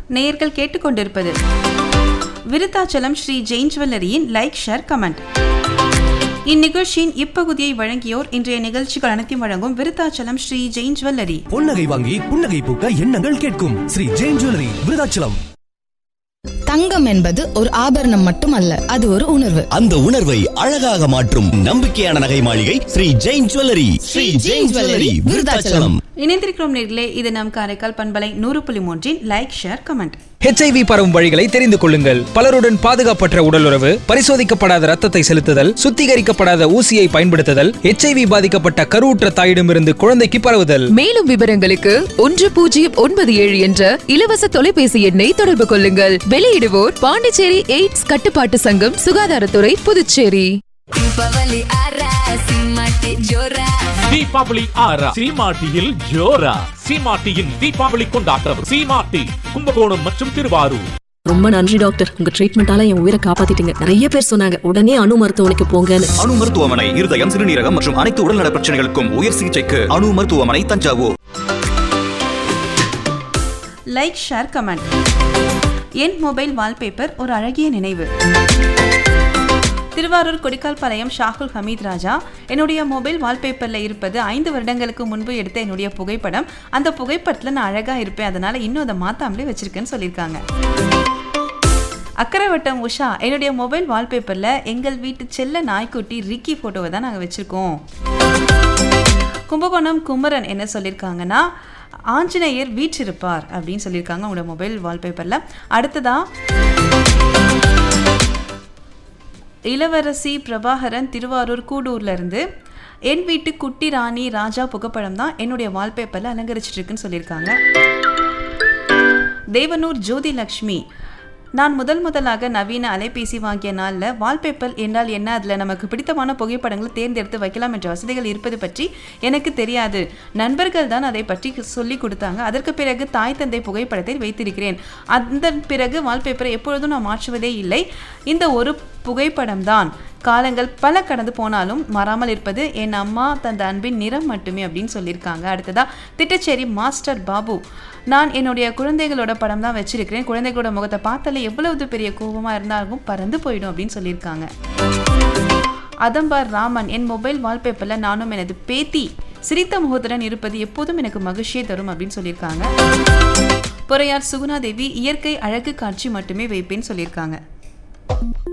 நேயர்கள் கேட்டுக்கொண்டிருப்பது விருத்தாச்சலம் ஸ்ரீ ஜெயின் ஜுவல்லரியின் லைக் ஷேர் கமெண்ட் இந்நிகழ்ச்சியின் இப்பகுதியை வழங்கியோர் இன்றைய நிகழ்ச்சிகள் அனைத்தையும் வழங்கும் விருத்தாச்சலம் ஸ்ரீ ஜெயின் ஜுவல்லரி பொன்னகை வாங்கி புன்னகை பூக்க எண்ணங்கள் கேட்கும் ஸ்ரீ ஜெயின் ஜுவல்லரி விருதாச்சலம் தங்கம் என்பது ஒரு ஆபரணம் மட்டுமல்ல அது ஒரு உணர்வு அந்த உணர்வை அழகாக மாற்றும் நம்பிக்கையான நகை மாளிகை ஸ்ரீ ஜெயின் ஜுவல்லரி ஸ்ரீ ஜெயின் ஜுவல்லரி விருதாச்சலம் இணைந்திருக்கிறோம் நேர்களே இது நம் காரைக்கால் பண்பலை நூறு புள்ளி மூன்றின் லைக் ஷேர் கமெண்ட் ஹெச்ஐவி பரவும் வழிகளை தெரிந்து கொள்ளுங்கள் பலருடன் பாதுகாப்பற்ற உடலுறவு பரிசோதிக்கப்படாத ரத்தத்தை செலுத்துதல் சுத்திகரிக்கப்படாத ஊசியை பயன்படுத்துதல் ஹெச்ஐவி பாதிக்கப்பட்ட கருவுற்ற தாயிடமிருந்து குழந்தைக்கு பரவுதல் மேலும் விவரங்களுக்கு ஒன்று பூஜ்ஜியம் ஒன்பது ஏழு என்ற இலவச தொலைபேசி எண்ணை தொடர்பு கொள்ளுங்கள் வெளியிடுவோர் பாண்டிச்சேரி எய்ட்ஸ் கட்டுப்பாட்டு சங்கம் சுகாதாரத்துறை புதுச்சேரி ದೀಪಾವಳಿ ಆರ ಸಿಂಹಕ್ಕೆ ಜೋರ தீபாவளி ஆறா சீமாட்டியில் ஜோரா சீமாட்டியின் தீபாவளி கொண்டாட்டம் சீமாட்டி கும்பகோணம் மற்றும் திருவாரூர் ரொம்ப நன்றி டாக்டர் உங்க ட்ரீட்மெண்டால என் உயிரை காப்பாத்திட்டீங்க நிறைய பேர் சொன்னாங்க உடனே அணு மருத்துவமனைக்கு போங்கன்னு அணு மருத்துவமனை இருதயம் சிறுநீரகம் மற்றும் அனைத்து உடல்நல பிரச்சனைகளுக்கும் உயர் சிகிச்சைக்கு அணு மருத்துவமனை தஞ்சாவூர் லைக் ஷேர் கமெண்ட் என் மொபைல் வால்பேப்பர் ஒரு அழகிய நினைவு திருவாரூர் கொடிக்கால்பாளையம் ஷாகுல் ஹமீத் ராஜா என்னுடைய மொபைல் வால்பேப்பரில் இருப்பது ஐந்து வருடங்களுக்கு முன்பு எடுத்த என்னுடைய புகைப்படம் அந்த புகைப்படத்தில் நான் அழகாக இருப்பேன் அதனால் இன்னும் அதை மாற்றாமலே வச்சுருக்கேன்னு சொல்லியிருக்காங்க அக்கரைவட்டம் உஷா என்னுடைய மொபைல் வால்பேப்பரில் எங்கள் வீட்டு செல்ல நாய்க்குட்டி ரிக்கி ஃபோட்டோவை தான் நாங்கள் வச்சுருக்கோம் கும்பகோணம் குமரன் என்ன சொல்லியிருக்காங்கன்னா ஆஞ்சநேயர் வீற்றிருப்பார் அப்படின்னு சொல்லியிருக்காங்க உங்களோட மொபைல் வால்பேப்பரில் அடுத்ததா இளவரசி பிரபாகரன் திருவாரூர் கூடூர்ல இருந்து என் வீட்டு குட்டி ராணி ராஜா புகைப்படம் தான் என்னுடைய வால்பேப்பரில் அலங்கரிச்சிட்டு இருக்குன்னு சொல்லியிருக்காங்க தேவனூர் ஜோதி லக்ஷ்மி நான் முதல் முதலாக நவீன அலைபேசி வாங்கிய நாளில் வால்பேப்பர் என்றால் என்ன அதில் நமக்கு பிடித்தமான புகைப்படங்களை தேர்ந்தெடுத்து வைக்கலாம் என்ற வசதிகள் இருப்பது பற்றி எனக்கு தெரியாது நண்பர்கள் தான் அதை பற்றி சொல்லி கொடுத்தாங்க அதற்கு பிறகு தாய் தந்தை புகைப்படத்தை வைத்திருக்கிறேன் அந்த பிறகு வால்பேப்பரை எப்பொழுதும் நான் மாற்றுவதே இல்லை இந்த ஒரு புகைப்படம் தான் காலங்கள் பல கடந்து போனாலும் மாறாமல் இருப்பது என் அம்மா தந்த அன்பின் நிறம் மட்டுமே அப்படின்னு சொல்லியிருக்காங்க அடுத்ததா திட்டச்சேரி மாஸ்டர் பாபு நான் என்னுடைய குழந்தைகளோட படம் தான் வச்சிருக்கிறேன் குழந்தைகளோட முகத்தை பார்த்தாலே எவ்வளவு பெரிய கோபமாக இருந்தாலும் பறந்து போயிடும் அப்படின்னு சொல்லியிருக்காங்க அதம்பார் ராமன் என் மொபைல் வால்பேப்பரில் நானும் எனது பேத்தி சிரித்த முகத்துடன் இருப்பது எப்போதும் எனக்கு மகிழ்ச்சியை தரும் அப்படின்னு சொல்லியிருக்காங்க பொறையார் சுகுணாதேவி இயற்கை அழகு காட்சி மட்டுமே வைப்பேன்னு சொல்லியிருக்காங்க